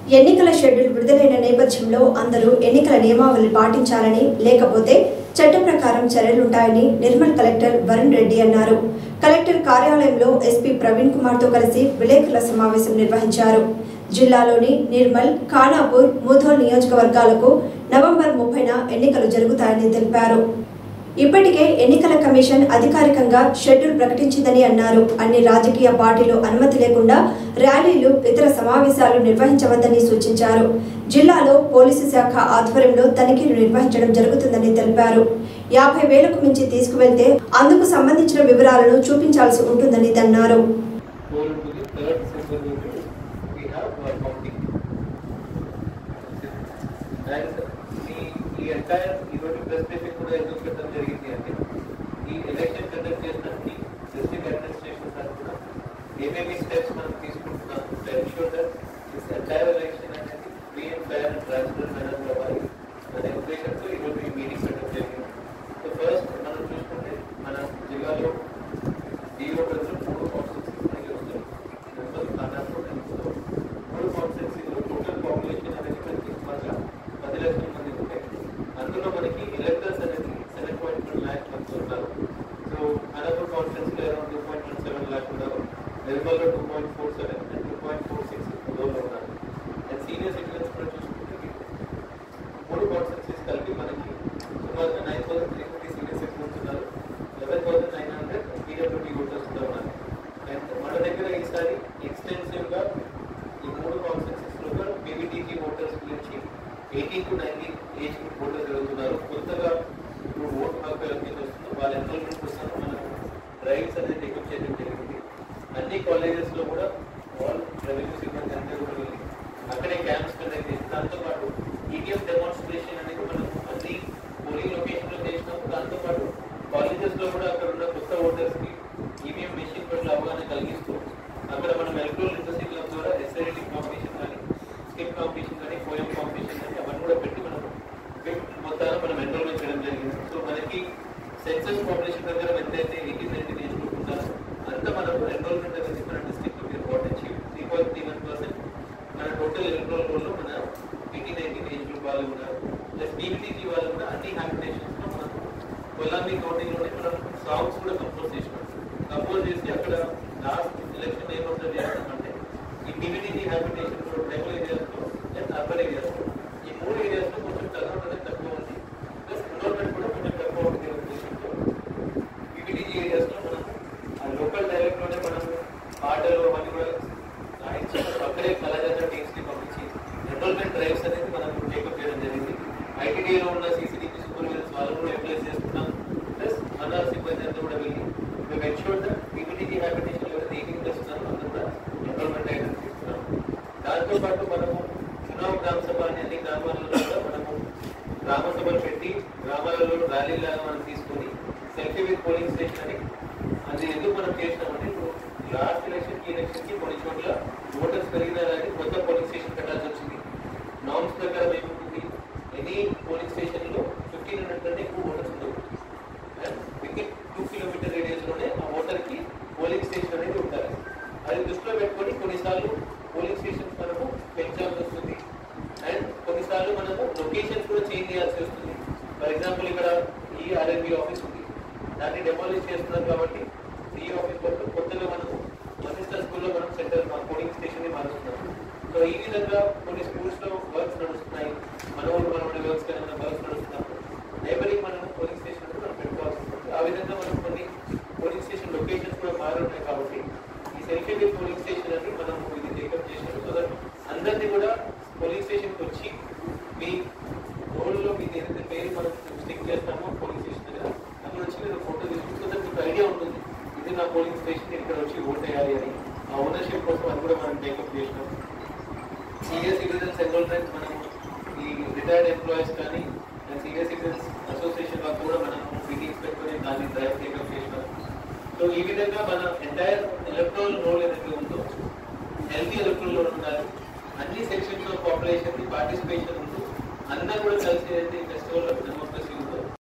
ఎన్నికల షెడ్యూల్ విడుదలైన నేపథ్యంలో అందరూ ఎన్నికల నియమావళి పాటించాలని లేకపోతే చట్ట ప్రకారం చర్యలుంటాయని నిర్మల్ కలెక్టర్ వరుణ్ రెడ్డి అన్నారు కలెక్టర్ కార్యాలయంలో ఎస్పీ ప్రవీణ్ కుమార్ తో కలిసి విలేకరుల సమావేశం నిర్వహించారు జిల్లాలోని నిర్మల్ ఖానాపూర్ ముధోల్ నియోజకవర్గాలకు నవంబర్ ముప్పైన ఎన్నికలు జరుగుతాయని తెలిపారు ఇప్పటికే ఎన్నికల కమిషన్ అధికారికంగా షెడ్యూల్ ప్రకటించిందని అన్నారు అన్ని రాజకీయ పార్టీలు అనుమతి లేకుండా ర్యాలీలు ఇతర సమావేశాలు నిర్వహించవద్దని సూచించారు జిల్లాలో పోలీసు శాఖ ఆధ్వర్యంలో తనిఖీలు నిర్వహించడం జరుగుతుందని తెలిపారు యాభై వేలకు మించి తీసుకువెళ్తే అందుకు సంబంధించిన వివరాలను చూపించాల్సి ఉంటుందని అన్నారు poll to the third symbol unit, we have uh, counting. And ఈ ఈ ఎంటైర్ ఈరోజు ప్రెస్ బ్రీఫింగ్ కూడా ఎందుకు పెట్టడం జరిగింది అంటే ఈ ఎలక్షన్ కండక్ట్ చేసినప్పుడు డిస్ట్రిక్ట్ అడ్మినిస్ట్రేషన్ తరఫున ఏమేమి స్టెప్స్ మనం తీసుకుంటున్నాం to ensure that this entire election అనేది free and fair and transparent manner అవ్వాలి అనే ఉద్దేశంతో ఈరోజు ఈ మీటింగ్ పెట్టడం జరిగింది సో ఫస్ట్ మనం చూసుకుంటే మన జిల్లాలో డిఓ ప్రజలు మూడు కాన్స్టిట్యూన్సీస్ మనకి వస్తాయి నిర్మల్ ఖానాపూర్ అండ్ ముదోల్. మూడు కాన్స్టిట్యూన్సీలో టోటల్ పాపులేషన్ అనేది మనకి సుమారుగా పది లక్షల మంది ఉంటాయి అందులో మనకి ఎలక్టర్స్ అనేది సెవెన్ పాయింట్ వన్ ల్యాక్ మంది ఉన్నారు సో ఖానాపూర్ కాన్స్టిట్యూన్సీలో around two point one seven lakh ఉన్నారు నిర్మల్లో two point four seven and two point four six ముదోల్లో ఉన్నారు అండ్ సీనియర్ సిటిజన్స్ కూడా చూసుకుంటే మూడు కాన్స్టిట్యూన్సీస్ కలిపి మనకి సుమారుగా nine thousand three fifty senior citizens ఉన్నారు eleven thousand nine hundred PWD voters కూడా ఉన్నారు అండ్ మన దగ్గర ఈసారి ఎక్స్టెన్సివ్ గా ఈ మూడు కాన్స్టిట్యూన్సీస్ లో కూడా పీవీటీజీ ఓటర్స్ గురించి eighteen to nineteen age group voters జరుగుతున్నారు కొత్తగా ఇప్పుడు ఓటు హక్కు ఎవరికైతే వస్తుందో వాళ్ళ ఎన్రోల్మెంట్ కోసం మనం డ్రైవ్స్ అనేది టేకప్ చేయడం జరిగింది అన్ని కాలేజెస్ లో కూడా ఆల్ రెవెన్యూ సిబ్బంది అందరూ కూడా వెళ్ళి అక్కడే క్యాంప్స్ కండక్ట్ చేసి దాంతో పాటు ఈటీఎం డెమాన్స్ట్రేషన్ అనేది మనం అన్ని పోలింగ్ లొకేషన్ లో చేసినాము దాంతో పాటు కాలేజెస్ లో కూడా అక్కడ ఉన్న కొత్త ఓటర్స్ కి ఈవీఎం మెషిన్ పట్ల అవగాహన కలిగిస్తూ అక్కడ మనం ఎలక్ట్రల్ లిటరసీ క్లబ్ ద్వారా ఎస్ఐడి కాంపిటీషన్ కానీ స్కిప్ కాంపిటీషన్ కానీ పోయం కాంపిటీషన్ కానీ అవన్నీ కూడా పెట్టి మనం ఫిఫ్త్ మొత్తాన మనం ఎన్రోల్మెంట్ చేయడం జరిగింది సో మనకి సెన్సస్ పాపులేషన్ ప్రకారం ఎంతైతే ఎయిటీన్ నైన్టీన్ ఏజ్ గ్రూప్ ఉంటుందో అంత మనకు ఎన్రోల్మెంట్ అనేది మన డిస్ట్రిక్ట్ లో report three point three one percent మన టోటల్ ఎలక్ట్రల్ రోల్లో మన ఎయిటీన్ నైన్టీన్ ఏజ్ గ్రూప్ వాళ్ళు ఉన్నారు ప్లస్ బీబీటీజీ వాళ్ళు కూడా అన్ని హ్యాబిటేషన్స్ లో మనం కొల్లాంబి కౌంటింగ్ లోనే మనం సాంగ్స్ కూడా కంపోజ్ చేసినాం కంపోజ్ చేసి అక్కడ లాస్ట్ ఎలక్షన్ ఏం అబ్జర్వ్ చేస్తామంటే ఈ బీబీటీజీ హ్యాబిటేషన్ ట్రైబల్ ఏరియాస్ లో అండ్ అర్బన్ ఏరియాస్ లో ఈ మూడు ఏరియాస్ లో కొంచెం టర్నౌట్ అనేది తక్కువ ఉంది ప్లస్ ఎన్రోల్మెంట్ కూడా కొంచెం తక్కువ ఉంది అనే ఉద్దేశంతో బీబీటీజీ ఏరియాస్ లో మనం ఆ లోకల్ డైలెక్ట్ లోనే మనం పాటలు అవన్నీ కూడా రాయించి అక్కడే కళాజాత టీమ్స్ ని పంపించి ఎన్రోల్మెంట్ డ్రైవ్స్ అనేది మనం టేకప్ చేయడం జరిగింది ఐటీడీలో ఉన్న సీసీటీవీ సూపర్వైజర్స్ వాళ్ళు కూడా యూటిలైజ్ చేసుకున్నాం ప్లస్ మన సిబ్బంది అంతా కూడా వెళ్ళి మేము ఎన్షూర్ దట్ పీపీటీజీ హ్యాబిటేషన్ ఎవరైతే ఎయిటీన్ ప్లస్ ఉన్నారో అందరూ కూడా ఎన్రోల్మెంట్ అయితే తీసుకున్నాం దాంతో పాటు మనము చునావ్ గ్రామ సభ అనే అన్ని గ్రామాలలో కూడా మనము గ్రామ సభలు పెట్టి గ్రామాలలో ర్యాలీ లాగా మనం తీసుకొని సెల్ఫీ విత్ పోలింగ్ స్టేషన్ అని అది ఎందుకు మనం చేసినామంటే ఇప్పుడు లాస్ట్ ఎలక్షన్ కి ఎలక్షన్ కి కొన్ని చోట్ల ఓటర్స్ పెరిగినారని కొత్త పోలింగ్ స్టేషన్ పెట్టాల్సి వచ్చింది నామ్స్ ప్రకారం ఏముంటుంది ఎనీ పోలింగ్ స్టేషన్ లో ఫిఫ్టీన్ హండ్రెడ్ కంటే ఎక్కువ ఓటర్స్ ఉండవు విత్ టూ కిలోమీటర్ రేడియస్ లోనే ఆ ఓటర్ కి పోలింగ్ స్టేషన్ అనేది ఉండాలి అది దృష్టిలో పెట్టుకొని కొన్నిసార్లు పోలింగ్ స్టేషన్స్ మనము పెంచాల్సి వస్తుంది అండ్ కొన్నిసార్లు మనము లొకేషన్స్ కూడా చేంజ్ చేయాల్సి వస్తుంది ఫర్ ఎగ్జాంపుల్ ఇక్కడ ఈ ఆర్ఎంబి ఆఫీస్ ఉంది దాన్ని డెమాలిష్ చేస్తున్నారు కాబట్టి ఈ ఆఫీస్ వరకు కొత్తగా మనము మసిస్టర్ స్కూల్లో మనం సెంటర్ పోలింగ్ స్టేషన్ ని మారుస్తున్నాం సో ఈ విధంగా కొన్ని స్కూల్స్ లో వర్క్స్ నడుస్తున్నాయి మన ఊరు మన వర్క్స్ కానీ మన వర్క్స్ నడుస్తున్నప్పుడు నైబరింగ్ మనం పోలింగ్ స్టేషన్ మనం పెట్టుకోవాల్సి ఉంటుంది ఆ విధంగా మనం కొన్ని పోలింగ్ స్టేషన్ లొకేషన్స్ కూడా మారి ఉన్నాయి కాబట్టి ఈ సెల్ఫీ విత్ పోలింగ్ స్టేషన్ అని మనం ఇది టేకప్ చేసినాం సో దట్ అందరినీ కూడా పోలింగ్ స్టేషన్కి వచ్చి మీ రోడ్లో మీ ఏదైతే పేరు మనం స్టిక్ చేస్తామో పోలింగ్ స్టేషన్ దగ్గర అక్కడ వచ్చి మీరు ఫోటో తీసుకుంటే సో దట్ మీకు ఐడియా ఉంటుంది ఇది నా పోలింగ్ స్టేషన్ ఇక్కడ వచ్చి ఓట్ వేయాలి అని ఆ ఓనర్షిప్ కోసం అది కూడా మనం టేకప్ చేసినాం సీనియర్ సిటిజన్స్ ఎన్రోల్మెంట్ మనం ఈ రిటైర్డ్ ఎంప్లాయీస్ కానీ సీనియర్ సిటిజన్స్ అసోసియేషన్ వాళ్ళు కూడా మనం మీటింగ్స్ పెట్టుకొని దాన్ని డ్రైవ్ టేకప్ చేసినాం సో ఈ విధంగా మన ఎంటైర్ ఎలక్ట్రల్ రోల్ ఏదైతే ఉందో హెల్తీ ఎలక్ట్రల్ రోల్ ఉండాలి అన్ని సెక్షన్స్ ఆఫ్ పాపులేషన్ కి పార్టిసిపేషన్ ఉంటూ అందరూ కూడా కలిసి ఏదైతే ఫెస్టివల్ డెమోక్రసీ